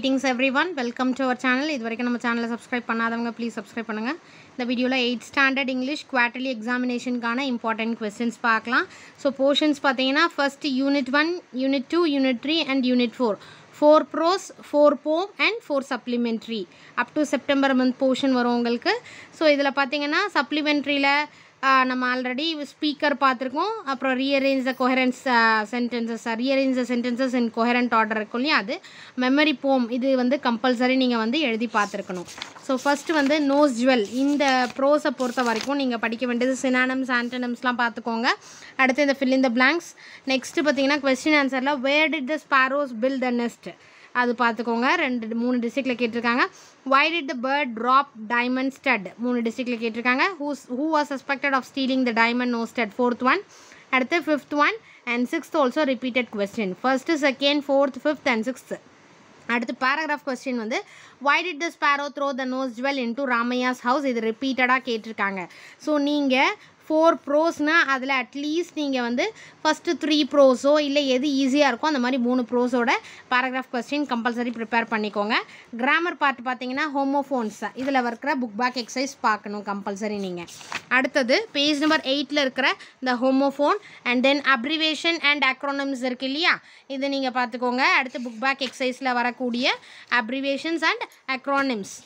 greetings everyone welcome to our channel இது வரைக்கும் நம்ம சேனலை சப்ஸ்கிரைப் பண்ணாதவங்க ப்ளீஸ் சப்ஸ்கிரைப் பண்ணுங்கள் இந்த வீடியோவில் எயிட் ஸ்டாண்டர்ட் இங்கிலீஷ் குவார்டர்லி எக்ஸாமினேஷனுக்கான இம்பார்ட்டன்ட் கொஸ்டின்ஸ் பார்க்கலாம் ஸோ போர்ஷன்ஸ் பார்த்தீங்கன்னா first unit one unit two unit three and unit four four prose four poem and four supplementary up to September month portion வரும் உங்களுக்கு so இதில் பார்த்தீங்கன்னா சப்ளிமெண்ட்ரியில் நம்ம already speaker பார்த்துருக்கோம் அப்புறம் rearrange the coherence sentences rearrange the sentences in coherent order இருக்கும் இல்லையா அது மெமரி போம் இது வந்து கம்பல்சரி நீங்கள் வந்து எழுதி பார்த்துருக்கணும் ஸோ ஃபஸ்ட்டு வந்து நோஸ் ஜுவல் இந்த ப்ரோஸை பொறுத்த வரைக்கும் நீங்கள் படிக்க வேண்டியது சினானம்ஸ் ஆன்டனம்ஸ்லாம் பார்த்துக்கோங்க அடுத்து இந்த fill in the blanks next பார்த்தீங்கன்னா கொஸ்டின் ஆன்சரில் where did the sparrows build the nest அது பார்த்துக்கோங்க ரெண்டு மூணு டிஸ்ட்ரிக்டில் கேட்டிருக்காங்க why did the bird drop diamond stud மூணு டிஸ்ட்ரிக்டில் கேட்டிருக்காங்க whose who was suspected of stealing the diamond nose stud fourth one அடுத்து fifth one and sixth also repeated question first second fourth fifth and sixth அடுத்து paragraph question வந்து why did the sparrow throw the nose jewel into Ramaiah's house இது ரிப்பீட்டடாக கேட்டிருக்காங்க so நீங்கள் four ப்ரோஸ்னால் அதில் at least நீங்கள் வந்து ஃபஸ்ட்டு த்ரீ ப்ரோஸோ இல்லை எது ஈஸியாக இருக்கோ அந்த மாதிரி மூணு ப்ரோஸோட பேராகிராஃப் கொஸ்டின் கம்பல்சரி ப்ரிப்பேர் பண்ணிக்கோங்க கிராமர் பார்ட் பார்த்தீங்கன்னா ஹோமோஃபோன்ஸ் இதில் இருக்கிற புக் பேக் எக்ஸசைஸ் பார்க்கணும் கம்பல்சரி நீங்கள் அடுத்தது பேஜ் நம்பர் எயிட்டில் இருக்கிற இந்த homophone and then abbreviation and acronyms இருக்குது இல்லையா இது நீங்கள் பார்த்துக்கோங்க அடுத்து புக் பேக் எக்ஸசைஸில் வரக்கூடிய abbreviations and acronyms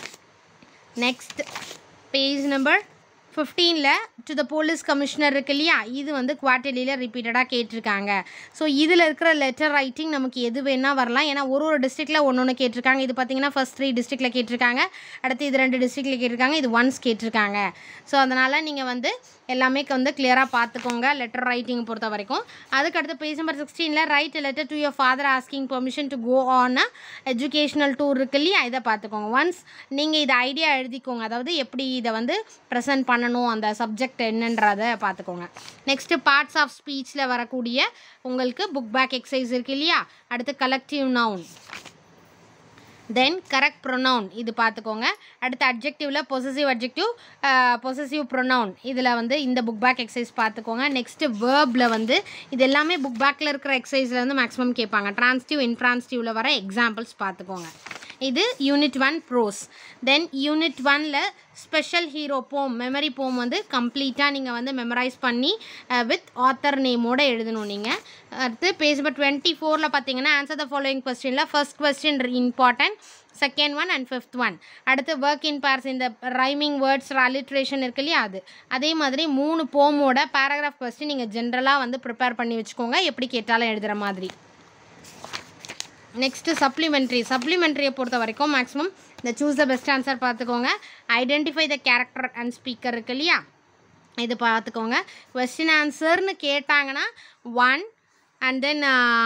next page number ஃபிஃப்டீனில் டு த போலீஸ் கமிஷனர் இருக்கு இல்லையா இது வந்து குவார்டர்லியில் ரிப்பீட்டடாக கேட்டிருக்காங்க ஸோ இதில் இருக்கிற லெட்டர் ரைட்டிங் நமக்கு எது வேணால் வரலாம் ஏன்னா ஒரு ஒரு டிஸ்ட்ரிக்டில் ஒன்று ஒன்று கேட்டிருக்காங்க இது பார்த்தீங்கன்னா ஃபஸ்ட் த்ரீ டிஸ்ட்ரிக்டில் கேட்டிருக்காங்க அடுத்து இது ரெண்டு டிஸ்ட்ரிக்டில் கேட்டிருக்காங்க இது ஒன்ஸ் கேட்டிருக்காங்க ஸோ அதனால் நீங்கள் வந்து எல்லாமே வந்து கிளியராக பார்த்துக்கோங்க லெட்டர் ரைட்டிங் பொறுத்த வரைக்கும் அதுக்கடுத்து பேஜ் நம்பர் சிக்ஸ்டீனில் write letter to your father asking permission to go on a educational tour இருக்கு இல்லையா இதை பார்த்துக்கோங்க ஒன்ஸ் நீங்கள் இதை ஐடியா எழுதிக்கோங்க அதாவது எப்படி இதை வந்து ப்ரெசென்ட் பண்ணணும் அந்த சப்ஜெக்ட் என்னன்றதை பார்த்துக்கோங்க நெக்ஸ்ட்டு பார்ட்ஸ் ஆஃப் ஸ்பீச்சில் வரக்கூடிய உங்களுக்கு புக் பேக் எக்ஸசைஸ் இருக்கு இல்லையா அடுத்து collective noun then correct pronoun இது பார்த்துக்கோங்க அடுத்து அட்ஜெக்டிவில் பொசசிவ் அட்ஜெக்டிவ் பொசசிவ் ப்ரொனவுன் இதில் வந்து இந்த புக் பேக் எக்ஸசைஸ் பார்த்துக்கோங்க நெக்ஸ்ட்டு வேர்பில் வந்து இது எல்லாமே புக் பேக்கில் இருக்கிற எக்ஸசைஸில் வந்து மேக்ஸிமம் கேட்பாங்க ட்ரான்ஸ்டிவ் இன்ட்ரான்ஸ்டிவில் வர எக்ஸாம்பிள்ஸ் பார்த்துக்கோங்க இது unit one prose then unit ஒனில் special hero poem memory poem வந்து கம்ப்ளீட்டாக நீங்கள் வந்து மெமரைஸ் பண்ணி வித் ஆத்தர் நேமோடு எழுதணும் நீங்கள் அடுத்து பேஜ் நம்பர் டுவெண்ட்டி ஃபோரில் பார்த்தீங்கன்னா ஆன்சர் த ஃபாலோயிங் கொஸ்டினில் first question important second one and fifth one அடுத்து ஒர்க் இன் பார்ஸ் இந்த ரைமிங் வேர்ட்ஸ் அலிட்ரேஷன் இருக்கு இல்லையா அது அதே மாதிரி மூணு போமோட பேராகிராஃப் கொஸ்டின் நீங்கள் ஜென்ரலாக வந்து ப்ரிப்பேர் பண்ணி வச்சுக்கோங்க எப்படி கேட்டாலும் எழுதுகிற மாதிரி நெக்ஸ்ட்டு சப்ளிமெண்ட்ரி சப்ளிமெண்ட்ரியை பொறுத்த வரைக்கும் மேக்ஸிமம் இந்த சூஸ் த பெஸ்ட் ஆன்சர் பார்த்துக்கோங்க identify the character and speaker இருக்கு இல்லையா இது பார்த்துக்கோங்க கொஸ்டின் ஆன்சர்னு கேட்டாங்கன்னா one and then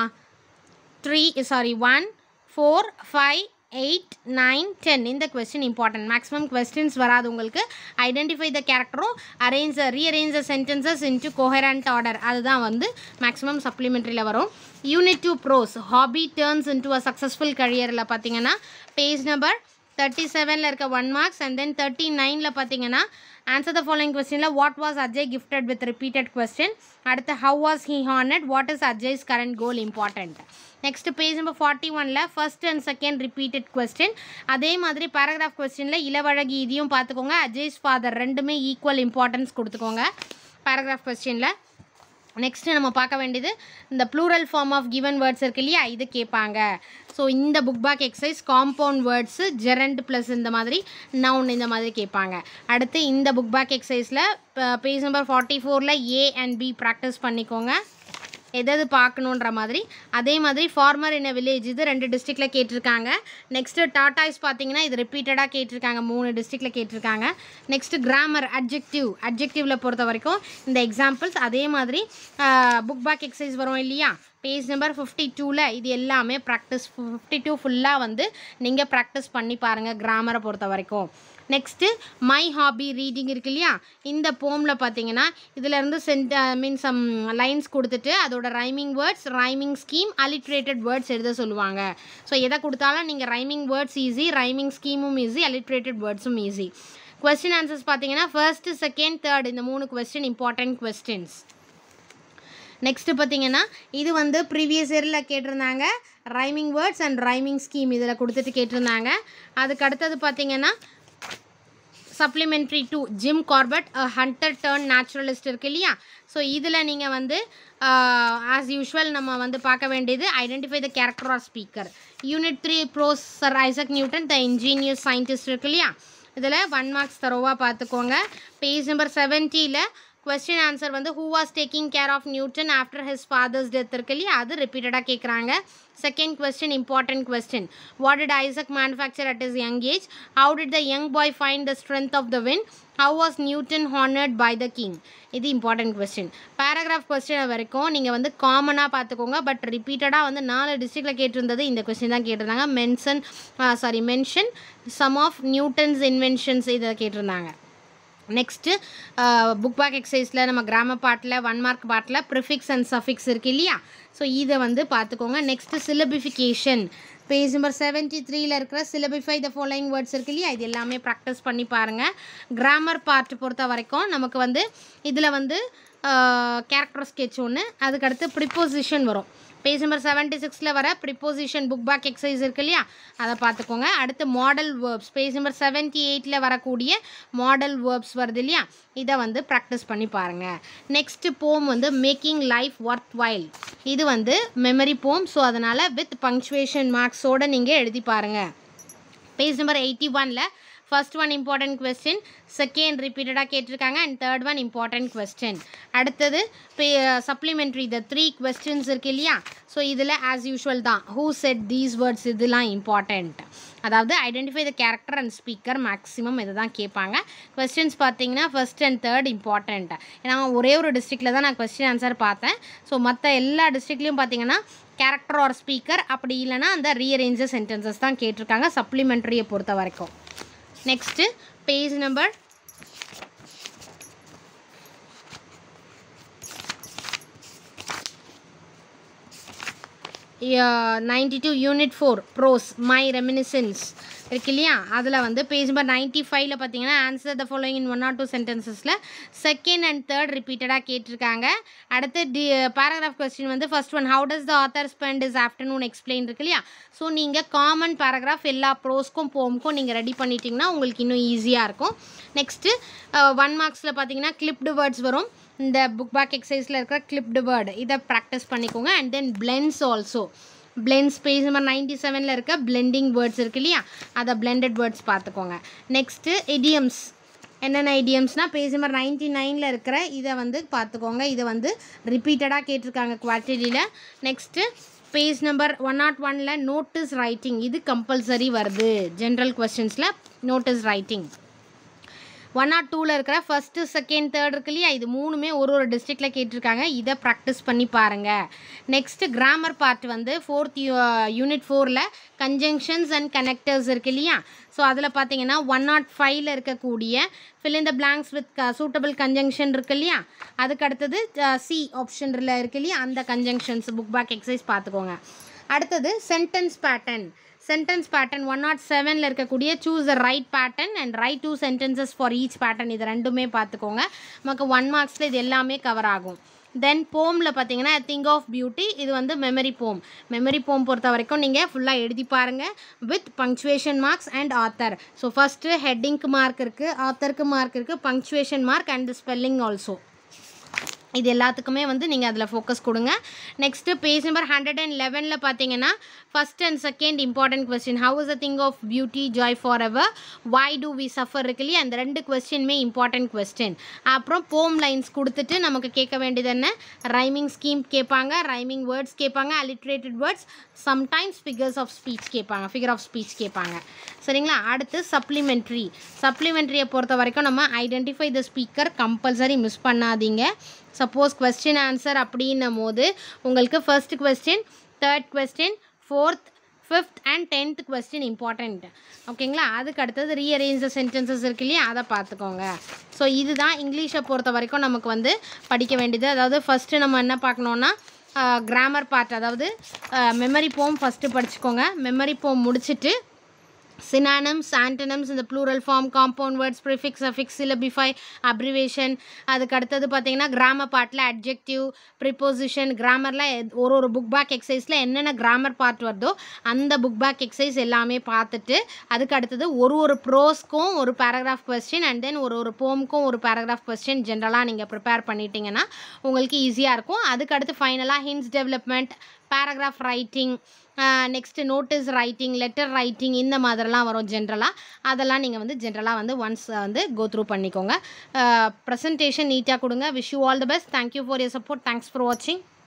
three sorry one four five eight nine ten இந்த கொஸ்டின் இம்பார்ட்டன்ட் மேக்ஸிமம் கொஸ்டின்ஸ் வராது உங்களுக்கு ஐடென்டிஃபை த கேரக்டரும் arrange rearrange the sentences into coherent order அதுதான் வந்து மேக்ஸிமம் சப்ளிமெண்ட்ரியில் வரும் unit two prose hobby turns into a successful கரியரில் பார்த்தீங்கன்னா பேஜ் நம்பர் தேர்ட்டி செவனில் இருக்க one marks and then thirty நைனில் பார்த்தீங்கன்னா ஆன்சர் த ஃபாலோயிங் கொஸ்டினில் what was Ajay gifted with repeated question அடுத்து how was he honoured what is Ajay's current goal important next page number forty ஒனில் first and second repeated question அதே மாதிரி paragraph கொஸ்டினில் இளவழகி இதையும் பார்த்துக்கோங்க அஜய்ஸ் ஃபாதர் ரெண்டுமே ஈக்குவல் இம்பார்ட்டன்ஸ் கொடுத்துக்கோங்க பேராகிராஃப் கொஸ்டினில் நெக்ஸ்ட்டு நம்ம பார்க்க வேண்டியது இந்த plural form of given words இருக்கு இல்லையா இது கேட்பாங்க ஸோ இந்த book back exercise compound words gerund plus இந்த மாதிரி நவுன் இந்த மாதிரி கேட்பாங்க அடுத்து இந்த புக் பேக் எக்ஸசைஸில் பேஜ் நம்பர் ஃபார்ட்டி ஃபோரில் ஏ அண்ட் பி ப்ராக்டிஸ் பண்ணிக்கோங்க எதாவது பார்க்கணுன்ற மாதிரி அதே மாதிரி ஃபார்மர் இன் வில்லேஜ் இது ரெண்டு டிஸ்ட்ரிக்டில் கேட்டிருக்காங்க நெக்ஸ்ட்டு டாட்டாய்ஸ் பார்த்தீங்கன்னா இது ரிப்பீட்டடாக கேட்டிருக்காங்க மூணு டிஸ்ட்ரிக்டில் கேட்டிருக்காங்க நெக்ஸ்ட்டு கிராமர் அட்ஜெக்டிவ் அட்ஜெக்டிவில் பொறுத்த வரைக்கும் இந்த எக்ஸாம்பிள்ஸ் அதே மாதிரி புக் பேக் எக்ஸசைஸ் வரும் இல்லையா பேஜ் நம்பர் ஃபிஃப்டி டூவில் இது எல்லாமே ப்ராக்டிஸ் ஃபிஃப்டி டூ ஃபுல்லாக வந்து நீங்கள் ப்ராக்டிஸ் பண்ணி பாருங்கள் கிராமரை பொறுத்த வரைக்கும் நெக்ஸ்ட்டு மை ஹாபி ரீடிங் இருக்கு இல்லையா இந்த போமில் பார்த்தீங்கன்னா இதிலேருந்து சென்ட் மீன் சம் லைன்ஸ் கொடுத்துட்டு அதோட rhyming words rhyming scheme alliterated words எழுத சொல்லுவாங்க ஸோ எதை கொடுத்தாலும் நீங்கள் ரைமிங் வேர்ட்ஸ் ஈஸி ரைமிங் ஸ்கீமும் ஈஸி அலிட்ரேட்டட் வேர்ட்ஸும் ஈஸி கொஸ்டின் ஆன்சர்ஸ் பார்த்தீங்கன்னா ஃபர்ஸ்ட் செகண்ட் தேர்ட் இந்த மூணு கொஸ்டின் இம்பார்ட்டன்ட் கொஸ்டின்ஸ் நெக்ஸ்ட்டு பார்த்தீங்கன்னா இது வந்து ப்ரீவியஸ் இயரில் கேட்டிருந்தாங்க rhyming words and rhyming scheme இதில் கொடுத்துட்டு கேட்டிருந்தாங்க அதுக்கு அடுத்தது பார்த்தீங்கன்னா supplementary two Jim Corbett a hunter turn naturalist இருக்கு இல்லையா ஸோ இதில் நீங்கள் வந்து ஆஸ் யூஷுவல் நம்ம வந்து பார்க்க வேண்டியது identify the character or speaker unit three prose sir Isaac Newton the ingenious scientist இருக்கு இல்லையா இதில் ஒன் மார்க்ஸ் தரோவாக பார்த்துக்கோங்க பேஜ் நம்பர் செவன்ட்டியில் கொஸ்டின் ஆன்சர் வந்து who was taking care of Newton after his father's death இருக்கு இல்லையா அது ரிப்பீட்டடாக கேட்குறாங்க second question important question what did Isaac manufacture at is young age how did the young boy find the strength of the wind how was Newton honoured by the king இது important question paragraph question வரைக்கும் நீங்கள் வந்து காமனாக பார்த்துக்கோங்க but ரிப்பீட்டடாக வந்து நாலு டிஸ்ட்ரிக்டில் கேட்டிருந்தது இந்த கொஸ்டின் தான் கேட்டிருந்தாங்க mention sorry mention some of Newton's inventions இதை கேட்டிருந்தாங்க நெக்ஸ்ட்டு புக் பேக் எக்ஸசைஸில் நம்ம கிராமர் பாட்டில் ஒன் மார்க் பாட்டில் ப்ரிஃபிக்ஸ் அண்ட் சஃபிக்ஸ் இருக்கு இல்லையா ஸோ இதை வந்து பார்த்துக்கோங்க next syllabification page number seventy த்ரீல இருக்கிற சிலபிஃபை த ஃபாலோயிங் வேர்ட்ஸ் இருக்கு இல்லையா இது எல்லாமே ப்ராக்டிஸ் பண்ணி பாருங்கள் கிராமர் பார்ட் பொறுத்த வரைக்கும் நமக்கு வந்து இதில் வந்து கேரக்டர் ஸ்கெட்ச் ஒன்று அதுக்கடுத்து ப்ரிப்போசிஷன் வரும் பேஜ் நம்பர் செவன்ட்டி சிக்ஸில் வர ப்ரிப்போசிஷன் புக் பேக் எக்ஸசைஸ் இருக்கு இல்லையா அதை பார்த்துக்கோங்க அடுத்து model verbs page number seventy எயிட்டில் வரக்கூடிய மாடல் வேர்ப்ஸ் வருது இல்லையா இதை வந்து ப்ராக்டிஸ் பண்ணி பாருங்கள் நெக்ஸ்ட்டு போம் வந்து மேக்கிங் லைஃப் ஒர்த் வைல் இது வந்து மெமரி போம் ஸோ அதனால் வித் பங்க்சுவேஷன் மார்க்ஸோடு நீங்கள் எழுதி பாருங்கள் பேஜ் நம்பர் எயிட்டி ஒனில் first one important question second ரிப்பீட்டடாக கேட்டிருக்காங்க and third one important question அடுத்தது சப்ளிமெண்ட்ரி த த்ரீ கொஸ்டின்ஸ் இருக்கு இல்லையா ஸோ இதில் ஆஸ் யூஷுவல் தான் ஹூ செட் தீஸ் வேர்ட்ஸ் இதெல்லாம் இம்பார்ட்டண்ட் அதாவது identify the character and speaker maximum இதை தான் கேட்பாங்க கொஸ்டின்ஸ் பார்த்தீங்கன்னா ஃபர்ஸ்ட் அண்ட் தேர்ட் இம்பார்ட்டண்ட் ஏன்னா ஒரே ஒரு டிஸ்ட்ரிக்டில் தான் நான் கொஸ்டின் ஆன்சர் பார்த்தேன் ஸோ மற்ற எல்லா டிஸ்ட்ரிக்ட்லேயும் பார்த்தீங்கன்னா கேரக்டர் ஆர் ஸ்பீக்கர் அப்படி இல்லைனா அந்த ரீஅரேஞ்ச சென்டென்சஸ் தான் கேட்டிருக்காங்க சப்ளிமெண்ட்ரியை பொறுத்த வரைக்கும் next page number ninety two unit four prose my reminiscence இருக்கு இல்லையா அதில் வந்து பேஜ் நம்பர் நைன்ட்டி ஃபைவ்ல பார்த்தீங்கன்னா answer the following in one or two சென்டென்சஸில் செகண்ட் அண்ட் தேர்ட் ரிப்பீட்டடாக கேட்டிருக்காங்க அடுத்து டி பேராகிராஃப் கொஸ்டின் வந்து first one how does the author spend his afternoon explain இருக்கு இல்லையா ஸோ நீங்கள் காமன் பேராகிராஃப் எல்லா ப்ரோஸ்க்கும் போம்க்கும் நீங்கள் ரெடி பண்ணிட்டீங்கன்னா உங்களுக்கு இன்னும் ஈஸியாக இருக்கும் நெக்ஸ்ட்டு ஒன் மார்க்ஸில் பார்த்தீங்கன்னா கிளிப்டு வேர்ட்ஸ் வரும் இந்த புக் பேக் எக்ஸசைஸில் இருக்கிற கிளிப்டு வேர்டு இதை ப்ராக்டிஸ் பண்ணிக்கோங்க and then blends also blends page number ninety செவனில் இருக்க பிளெண்டிங் வேர்ட்ஸ் இருக்கு இல்லையா அதை பிளெண்டட் வேர்ட்ஸ் பார்த்துக்கோங்க நெக்ஸ்ட்டு இடியம்ஸ் என்னென்ன ஐடியம்ஸ்னால் பேஜ் நம்பர் நைன்டி நைனில் இருக்கிற இதை வந்து பார்த்துக்கோங்க இதை வந்து ரிப்பீட்டடாக கேட்டிருக்காங்க குவார்டர்லியில் next page number one nought ஒனில் நோட்டீஸ் ரைட்டிங் இது கம்பல்சரி வருது ஜென்ரல் கொஸ்டின்ஸில் நோட்டீஸ் ரைட்டிங் ஒன் ஆர் டூவில் இருக்கிற ஃபஸ்ட்டு செகண்ட் தேர்ட் இருக்கு இல்லையா இது மூணுமே ஒரு ஒரு டிஸ்ட்ரிக்டில் கேட்டிருக்காங்க இதை ப்ராக்டிஸ் பண்ணி பாருங்கள் நெக்ஸ்ட்டு கிராமர் பார்ட் வந்து ஃபோர்த் யூனிட் ஃபோரில் கன்ஜங்ஷன்ஸ் அண்ட் கனெக்டர்ஸ் இருக்கு இல்லையா ஸோ அதில் பார்த்தீங்கன்னா ஒன் நாட் ஃபைவ்ல இருக்கக்கூடிய fill in the blanks with suitable conjunction இருக்கு இல்லையா அதுக்கு அடுத்தது சி ஆப்ஷனில் இருக்கு இல்லையா அந்த கன்ஜங்ஷன்ஸ் புக் பேக் எக்ஸசைஸ் பார்த்துக்கோங்க அடுத்தது sentence pattern sentence pattern one nought செவனில் இருக்கக்கூடிய choose the right pattern and write two sentences for each pattern இது ரெண்டுமே பார்த்துக்கோங்க நமக்கு ஒன் மார்க்ஸில் இது எல்லாமே கவர் ஆகும் தென் போமில் பார்த்தீங்கன்னா திங்க் ஆஃப் பியூட்டி இது வந்து மெமரி போம் மெமரி போம் பொறுத்த வரைக்கும் நீங்கள் ஃபுல்லாக எழுதி பாருங்கள் with punctuation marks and author so first ஹெட்டிங்க்கு மார்க் இருக்குது ஆத்தருக்கு மார்க் இருக்குது punctuation mark and spelling also இது எல்லாத்துக்குமே வந்து நீங்கள் அதில் ஃபோக்கஸ் கொடுங்க next page number hundred and லெவனில் பார்த்தீங்கன்னா first and second important question how is a thing of beauty joy for ever why do we suffer இருக்கு இல்லையா அந்த ரெண்டு கொஸ்டினுமே இம்பார்ட்டன்ட் கொஸ்டின் அப்புறம் போம் லைன்ஸ் கொடுத்துட்டு நமக்கு கேட்க வேண்டியது என்ன ரைமிங் ஸ்கீம் கேட்பாங்க ரைமிங் வேர்ட்ஸ் கேட்பாங்க alliterated words sometimes figures of speech கேட்பாங்க ஃபிகர் ஆஃப் ஸ்பீச் கேட்பாங்க சரிங்களா அடுத்து சப்ளிமெண்ட்ரி சப்ளிமெண்ட்ரியை பொறுத்த வரைக்கும் நம்ம identify the speaker compulsory miss பண்ணாதீங்க சப்போஸ் கொஸ்டின் ஆன்சர் அப்படின்னும் போது உங்களுக்கு first question third question fourth fifth and tenth question important ஓகேங்களா அதுக்கு அடுத்தது ரீஅரேஞ்ச் சென்டென்சஸ் இருக்கு இல்லையா அதை பார்த்துக்கோங்க ஸோ இதுதான் இங்கிலீஷை பொறுத்த வரைக்கும் நமக்கு வந்து படிக்க வேண்டியது அதாவது ஃபஸ்ட்டு நம்ம என்ன பார்க்கணுன்னா கிராமர் பார்ட் அதாவது மெமரி போம் ஃபஸ்ட்டு படிச்சுக்கோங்க மெமரி போம் முடிச்சுட்டு synonyms antonyms இந்த plural form compound words prefix suffix syllabify abbreviation அதுக்கு அடுத்தது பார்த்தீங்கன்னா கிராமர் பார்ட்டில் adjective preposition கிராமரில் ஒரு ஒரு புக் பேக் எக்ஸசைஸில் என்னென்ன கிராமர் பார்ட் வருதோ அந்த புக் பேக் எக்ஸசைஸ் எல்லாமே பார்த்துட்டு அதுக்கு அடுத்தது ஒரு ஒரு ப்ரோஸ்க்கும் ஒரு பேராகிராஃப் கொஸ்டின் அண்ட் தென் ஒரு ஒரு போம்க்கும் ஒரு பேராகிராஃப் கொஸ்டின் ஜென்ரலாக நீங்கள் ப்ரிப்பேர் பண்ணிட்டீங்கன்னா உங்களுக்கு ஈஸியாக இருக்கும் அதுக்கு அடுத்து ஃபைனலாக hints development paragraph writing next notice writing letter writing இந்த மாதிரிலாம் வரும் ஜென்ரலாக அதெல்லாம் நீங்கள் வந்து ஜென்ரலாக வந்து ஒன்ஸ் வந்து கோ த்ரூ பண்ணிக்கோங்க ப்ரெசன்டேஷன் நீட்டாக கொடுங்க wish you all the best thank you for your support thanks for வாட்சிங்